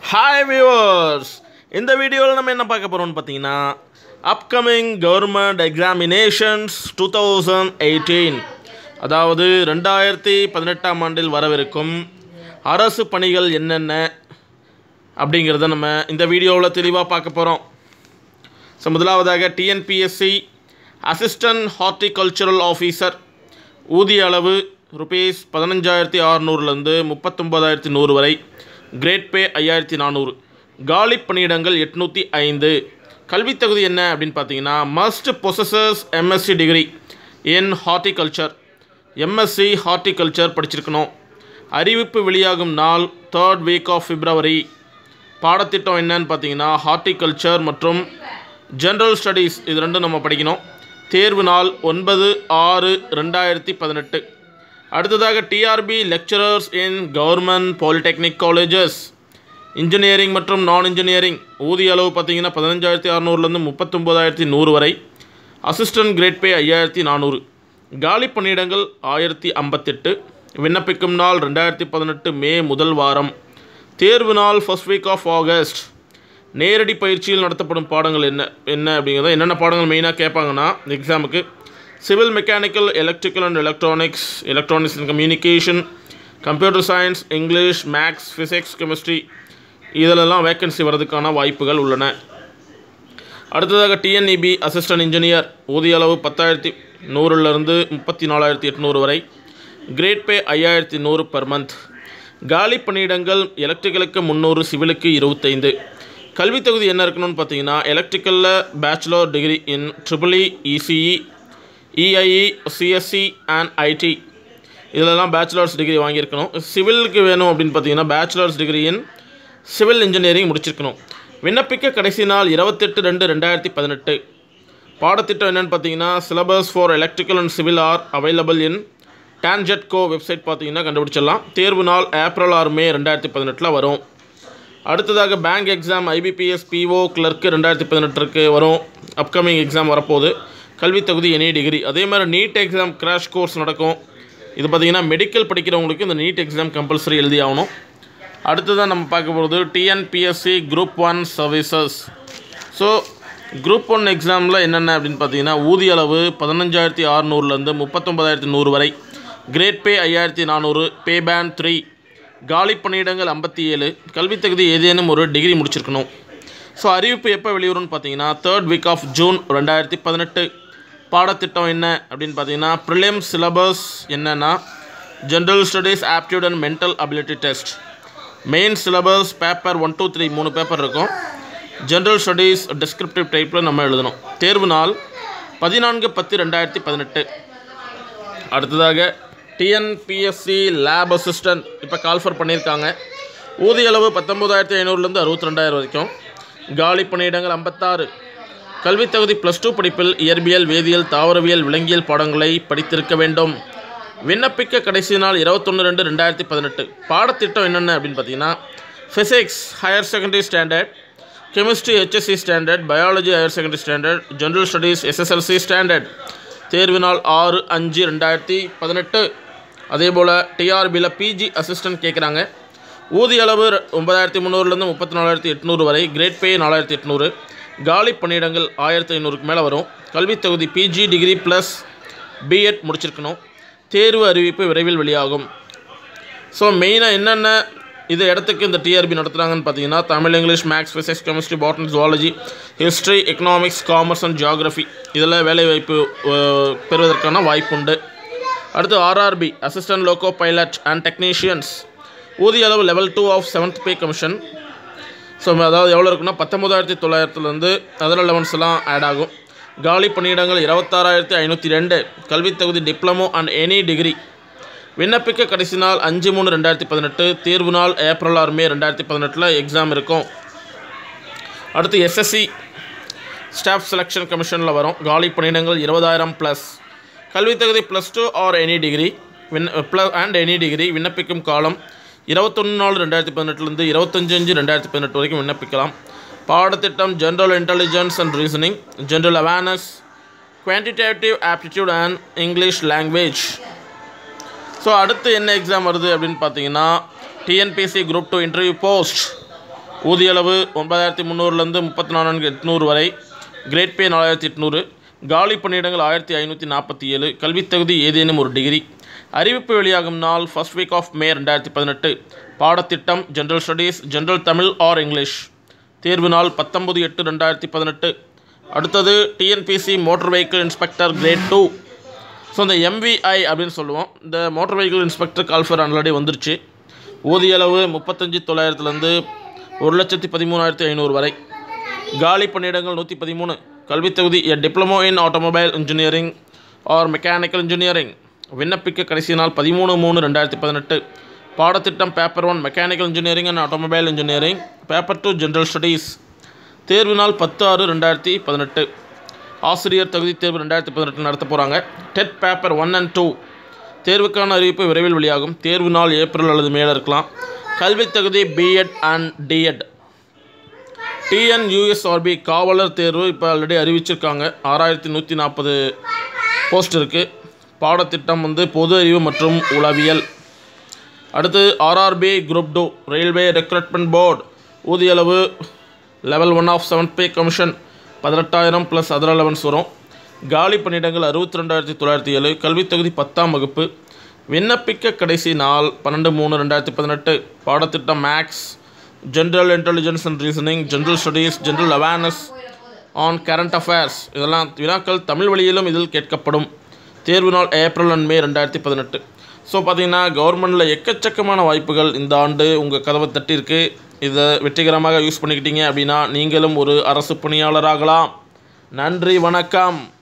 hi viewers இந்த வீடியோவில் நம்ம என்ன பார்க்க போகிறோம்னு பார்த்தீங்கன்னா upcoming government examinations two thousand eighteen அதாவது ரெண்டாயிரத்தி பதினெட்டாம் ஆண்டில் வரவிருக்கும் அரசு பணிகள் என்னென்ன அப்படிங்கிறத நம்ம இந்த வீடியோவில் தெளிவாக பார்க்க போகிறோம் ஸோ முதலாவதாக டிஎன்பிஎஸ்சி அசிஸ்டன்ட் ஹார்டிகல்ச்சரல் ஆஃபீஸர் ஊதிய அளவு ருபீஸ் பதினஞ்சாயிரத்தி அறநூறுலேருந்து முப்பத்தொம்போதாயிரத்தி நூறு வரை கிரேட் பே ஐயாயிரத்தி நானூறு காலி பணியிடங்கள் எட்நூற்றி ஐந்து கல்வித் தகுதி என்ன அப்படின்னு பார்த்தீங்கன்னா must possessors MSc degree in horticulture MSc horticulture படிச்சிருக்கணும் அறிவிப்பு வெளியாகும் நாள் தேர்ட் வீக் ஆஃப் பிப்ரவரி பாடத்திட்டம் என்னன்னு பார்த்தீங்கன்னா ஹார்டிகல்ச்சர் மற்றும் ஜென்ரல் ஸ்டடீஸ் இது ரெண்டும் நம்ம படிக்கணும் தேர்வு நாள் ஒன்பது ஆறு ரெண்டாயிரத்தி பதினெட்டு அடுத்ததாக TRB lecturers in government polytechnic colleges engineering மற்றும் நான் இன்ஜினியரிங் ஊதிய அளவு பார்த்தீங்கன்னா பதினஞ்சாயிரத்தி அறநூறுலேருந்து முப்பத்தொம்போதாயிரத்தி நூறு வரை அசிஸ்டன்ட் கிரேட் பே ஐயாயிரத்தி நானூறு காலி பணியிடங்கள் ஆயிரத்தி ஐம்பத்தெட்டு விண்ணப்பிக்கும் நாள் ரெண்டாயிரத்தி பதினெட்டு மே முதல் வாரம் தேர்வு நாள் ஃபர்ஸ்ட் வீக் ஆஃப் ஆகஸ்ட் நேரடி பயிற்சியில் நடத்தப்படும் பாடங்கள் என்ன என்ன அப்படிங்கிறத என்னென்ன பாடங்கள் மெயினாக கேட்பாங்கன்னா எக்ஸாமுக்கு civil mechanical electrical and electronics electronics and communication computer science English maths physics chemistry இதிலெல்லாம் வேக்கன்சி வரதுக்கான வாய்ப்புகள் உள்ளன அடுத்ததாக டிஎன்இபி அசிஸ்டன்ட் இன்ஜினியர் ஊதிய அளவு பத்தாயிரத்தி நூறுலேருந்து முப்பத்தி நாலாயிரத்தி எட்நூறு வரை கிரேட் பே ஐயாயிரத்தி நூறு பர் மந்த் காலி பணியிடங்கள் எலக்ட்ரிக்கலுக்கு முந்நூறு சிவிலுக்கு இருபத்தைந்து கல்வித் தகுதி என்ன இருக்கணும்னு பார்த்தீங்கன்னா எலக்ட்ரிக்கலில் bachelor degree in triple E ECE EIE CSC and IT இதிலெல்லாம் பேச்சுலர்ஸ் டிகிரி வாங்கியிருக்கணும் சிவிலுக்கு வேணும் அப்படின்னு பார்த்தீங்கன்னா bachelors degree in civil engineering முடிச்சிருக்கணும் விண்ணப்பிக்க கடைசி நாள் இருபத்தெட்டு ரெண்டு ரெண்டாயிரத்தி பதினெட்டு பாடத்திட்டம் என்னென்னு பார்த்தீங்கன்னா syllabus for electrical and civil are available in TANGEDCO website பார்த்தீங்கன்னா கண்டுபிடிச்சிடலாம் தேர்வு நாள் ஏப்ரல் ஆறு மே ரெண்டாயிரத்தி பதினெட்டில் வரும் அடுத்ததாக bank exam IBPS PO clerk ரெண்டாயிரத்தி பதினெட்டுக்கு வரும் அப்கமிங் எக்ஸாம் வரப்போகுது கல்வித் தகுதி எனி டிகிரி அதே மாதிரி நீட் எக்ஸாம் கிராஷ் கோர்ஸ் நடக்கும் இது பார்த்திங்கன்னா மெடிக்கல் படிக்கிறவங்களுக்கு இந்த நீட் எக்ஸாம் கம்பல்சரி எழுதி ஆகணும் அடுத்ததான் நம்ம பார்க்க போகிறது TNPSC group one services so group one எக்ஸாமில் என்னென்ன அப்படின்னு பார்த்தீங்கன்னா ஊதிய அளவு பதினஞ்சாயிரத்தி அறநூறுலேருந்து முப்பத்தொம்பதாயிரத்தி நூறு வரை கிரேட் பே ஐயாயிரத்தி நானூறு பே பேன் த்ரீ காலி பணியிடங்கள் ஐம்பத்தி ஏழு கல்வித் தகுதி ஏதேனும் ஒரு டிகிரி முடிச்சிருக்கணும் ஸோ அறிவிப்பு எப்போ வெளிவரும்னு பார்த்தீங்கன்னா தேர்ட் வீக் ஆஃப் ஜூன் ரெண்டாயிரத்தி பதினெட்டு பாடத்திட்டம் என்ன அப்படின்னு பார்த்தீங்கன்னா ப்ரிலிம் சிலபஸ் என்னென்னா general studies aptitude and mental ability test main syllabus paper one two three மூணு பேப்பர் இருக்கும் ஜென்ரல் ஸ்டடீஸ் டிஸ்கிரிப்டிவ் டைப்பில் நம்ம எழுதணும் தேர்வு நாள் பதினான்கு பத்து ரெண்டாயிரத்தி பதினெட்டு அடுத்ததாக டிஎன்பிஎஸ்சி லேப் அசிஸ்டன்ட் இப்போ கால்ஃபர் பண்ணியிருக்காங்க ஊதிய அளவு பத்தொம்போதாயிரத்தி ஐநூறுலேருந்து அறுபத்தி ரெண்டாயிரம் வரைக்கும் காலி பணியிடங்கள் ஐம்பத்தாறு கல்வித் தகுதி ப்ளஸ் டூ படிப்பில் இயற்பியல் வேதியியல் தாவரவியல் விலங்கியல் பாடங்களை படித்திருக்க வேண்டும் விண்ணப்பிக்க கடைசி நாள் இருபத்தொன்று ரெண்டு ரெண்டாயிரத்தி பதினெட்டு பாடத்திட்டம் என்னென்ன அப்படின்னு பார்த்தீங்கன்னா physics higher secondary standard chemistry HSC standard biology higher secondary standard general studies SSLC standard தேர்வு நாள் ஆறு அஞ்சு ரெண்டாயிரத்தி பதினெட்டு அதே போல் டிஆர்பியில் பிஜி அசிஸ்டன்ட் கேட்குறாங்க ஊதிய அளவு ஒன்பதாயிரத்தி முந்நூறுலேருந்து முப்பத்தி நாலாயிரத்தி எட்நூறு வரை கிரேட் பே நாலாயிரத்தி எட்நூறு காலி பணியிடங்கள் ஆயிரத்தி ஐநூறுக்கு மேலே வரும் கல்வித் தகுதி பிஜி டிகிரி ப்ளஸ் பிஎட் முடிச்சிருக்கணும் தேர்வு அறிவிப்பு விரைவில் வெளியாகும் ஸோ மெயினாக என்னென்ன இது இடத்துக்கு இந்த டிஆர்பி நடத்துகிறாங்கன்னு பார்த்தீங்கன்னா Tamil English maths physics chemistry botany zoology history economics commerce and geography இதில் வேலைவாய்ப்பு அஹ், பெறுவதற்கான வாய்ப்புண்டு அடுத்து RRB assistant loco pilot and technicians ஊதிய அளவு level two of seventh pay commission so அதாவது எவ்வளோ இருக்குன்னா பத்தொம்போதாயிரத்தி தொள்ளாயிரத்துலேருந்து அதர் லெவன்ஸ் எல்லாம் ஆட் ஆகும் காலி பணியிடங்கள் இருபத்தாறாயிரத்தி ஐநூற்றி ரெண்டு கல்வித் தகுதி டிப்ளமோ அண்ட் எனி டிகிரி விண்ணப்பிக்க கடைசி நாள் அஞ்சு மூணு ரெண்டாயிரத்தி பதினெட்டு தேர்வு நாள் ஏப்ரல் ஆறு மே ரெண்டாயிரத்தி பதினெட்டில் எக்ஸாம் இருக்கும் அடுத்து எஸ்எஸ்சி ஸ்டாஃப் செலெக்ஷன் கமிஷனில் வரும் காலி பணியிடங்கள் இருபதாயிரம் ப்ளஸ் கல்வித் தகுதி plus two or any degree வின் ப்ளஸ் அண்ட் எனி டிகிரி விண்ணப்பிக்கும் காலம் இருபத்தொன்று நாலு ரெண்டாயிரத்தி பதினெட்டுலேருந்து இருபத்தஞ்சு அஞ்சு ரெண்டாயிரத்தி பதினெட்டு வரைக்கும் விண்ணப்பிக்கலாம் பாடத்திட்டம் general intelligence and reasoning general awareness quantitative aptitude and English language so அடுத்து என்ன எக்ஸாம் வருது அப்படின்னு பார்த்தீங்கன்னா TNPSC group two interview post ஊதிய அளவு ஒன்பதாயிரத்தி முந்நூறுலேருந்து முப்பத்தி நான்கு எட்நூறு வரை கிரேட் பே நாலாயிரத்தி எட்நூறு காலி பணியிடங்கள் ஆயிரத்தி ஐநூற்றி நாற்பத்தி ஏழு கல்வித் தகுதி ஏதேனும் ஒரு டிகிரி அறிவிப்பு வெளியாகும் நாள் ஃபர்ஸ்ட் வீக் ஆஃப் மே ரெண்டாயிரத்தி பதினெட்டு பாடத்திட்டம் general studies general Tamil or English தேர்வு நாள் பத்தொம்பது எட்டு ரெண்டாயிரத்தி பதினெட்டு அடுத்தது TNPC motor vehicle inspector grade two so இந்த எம்விஐ அப்படின்னு சொல்லுவோம் இந்த motor vehicle inspector call for already வந்துருச்சு ஊதிய அளவு முப்பத்தஞ்சு தொள்ளாயிரத்துலேருந்து ஒரு லட்சத்தி பதிமூணாயிரத்தி ஐநூறு வரை காலி பணியிடங்கள் நூற்றி பதிமூணு கல்வித் தகுதி a diploma in automobile engineering or mechanical engineering விண்ணப்பிக்க கடைசி நாள் பதிமூணு மூணு ரெண்டாயிரத்தி பதினெட்டு பாடத்திட்டம் paper one mechanical engineering and automobile engineering paper two general studies தேர்வு நாள் பத்து ஆறு ரெண்டாயிரத்தி பதினெட்டு ஆசிரியர் தகுதி தேர்வு ரெண்டாயிரத்தி பதினெட்டு நடத்த போகிறாங்க TET paper one and two தேர்வுக்கான அறிவிப்பு விரைவில் வெளியாகும் தேர்வு நாள் ஏப்ரல் அல்லது மேலே இருக்கலாம் கல்வித் தகுதி பிஎட் அண்ட் டிஎட் டிஎன்யூஎஸ்ஆர்பி காவலர் தேர்வு இப்போ ஆல்ரெடி அறிவிச்சிருக்காங்க ஆறாயிரத்தி நூற்றி நாற்பது போஸ்ட் இருக்குது பாடத்திட்டம் வந்து பொது அறிவு மற்றும் உளவியல் அடுத்து RRB group two railway recruitment board ஊதிய அளவு level one of seventh pay commission பதினெட்டாயிரம் ப்ளஸ் அதர் அலவன்ஸ் வரும் காலி பணியிடங்கள் அறுபத்தி ரெண்டாயிரத்தி தொள்ளாயிரத்தி ஏழு கல்வித் தகுதி பத்தாம் வகுப்பு விண்ணப்பிக்க கடைசி நாள் பன்னெண்டு மூணு ரெண்டாயிரத்தி பதினெட்டு பாடத்திட்டம் maths general intelligence and reasoning general studies general awareness on current affairs இதெல்லாம் வினாக்கள் தமிழ் வழியிலும் இதில் கேட்கப்படும் தேர்வு நாள் ஏப்ரல் அண்ட் மே ரெண்டாயிரத்தி பதினெட்டு ஸோ பார்த்தீங்கன்னா கவர்மெண்டில் எக்கச்சக்கமான வாய்ப்புகள் இந்த ஆண்டு உங்கள் கதவை தட்டியிருக்கு இதை வெற்றிகரமாக யூஸ் பண்ணிக்கிட்டீங்க அப்படின்னா நீங்களும் ஒரு அரசு பணியாளராகலாம் நன்றி வணக்கம்